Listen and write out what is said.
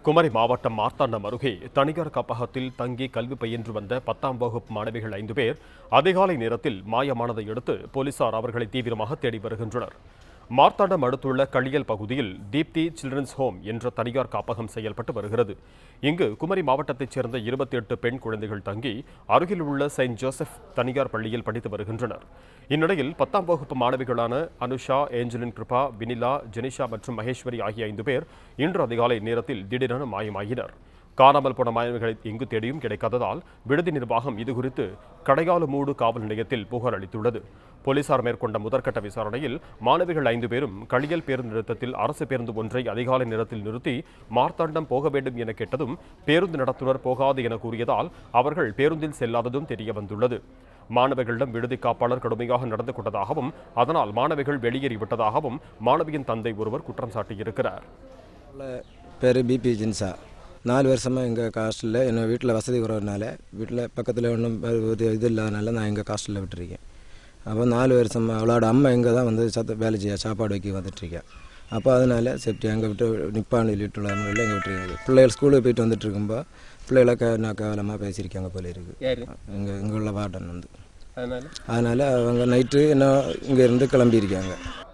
குமரி மாவட்டம் மார்த்தாண்டம் அருகே தனியார் காப்பகத்தில் தங்கி கல்வி பயின்று வந்த பத்தாம் வகுப்பு மாணவிகள் ஐந்து பேர் அதிகாலை நேரத்தில் மாயமானதை அடுத்து போலீசார் அவர்களை தீவிரமாக தேடி வருகின்றனர் மார்த்தாண்டம் அடுத்துள்ள களியல் பகுதியில் தீப்தி சில்ட்ரன்ஸ் ஹோம் என்ற தனியார் காப்பகம் செயல்பட்டு வருகிறது இங்கு குமரி மாவட்டத்தைச் சேர்ந்த இருபத்தி எட்டு பெண் குழந்தைகள் தங்கி அருகில் உள்ள செயின்ட் ஜோசப் தனியார் பள்ளியில் படித்து வருகின்றனர் இந்நிலையில் பத்தாம் வகுப்பு மாணவிகளான அனுஷா ஏஞ்சலின் கிருபா வினிலா ஜெனிஷா மற்றும் மகேஸ்வரி ஆகிய ஐந்து பேர் இன்று அதிகாலை நேரத்தில் திடீரென மாயமாகினர் காணாமல் போன மாணவிகளை எங்கு தேடியும் கிடைக்காததால் விடுதி நிர்வாகம் இதுகுறித்து கடையாலுமூடு காவல் நிலையத்தில் புகார் அளித்துள்ளது போலீசார் மேற்கொண்ட முதற்கட்ட விசாரணையில் மாணவிகள் ஐந்து பேரும் களியல் பேருந்து நிறுத்தத்தில் அரசு பேருந்து ஒன்றை அதிகாலை நேரத்தில் நிறுத்தி மார்த்தாண்டம் போக வேண்டும் என கேட்டதும் பேருந்து நடத்துனர் போகாது என கூறியதால் அவர்கள் பேருந்தில் செல்லாததும் தெரிய வந்துள்ளது மாணவிகளிடம் விடுதி காப்பாளர் கடுமையாக நடந்து கொண்டதாகவும் அதனால் மாணவிகள் வெளியேறிவிட்டதாகவும் மாணவியின் தந்தை ஒருவர் குற்றம் சாட்டியிருக்கிறார் உள்ள பேர் பிபி ஜின்சா நாலு வருஷமாக எங்கள் ஹாஸ்டலில் என்ன வீட்டில் வசதி குறைவனால வீட்டில் பக்கத்தில் ஒன்றும் இது இது இல்லாதனால நான் எங்கள் ஹாஸ்டலில் விட்டுருக்கேன் அப்போ நாலு வருஷமாக அவளோட அம்மா இங்கே தான் வந்து சத்த வேலை செய்ய சாப்பாடு வைக்க வந்துட்டுருக்கேன் அப்போ அதனால சேஃப்டி அங்கே விட்டு நிப்பான்னு சொல்லிட்டு உள்ள முறையில் எங்கே விட்டுருக்காங்க பிள்ளைகள் ஸ்கூலுக்கு போயிட்டு வந்துட்டு இருக்கும்போ பிள்ளைகளை க நான் கேவலமாக பேசியிருக்காங்க போல இருக்கு யாரு இங்கே இங்கே உள்ள வார்டன் வந்து அதனால அதனால் அவங்க நைட்டு என்ன இங்கே இருந்து கிளம்பியிருக்காங்க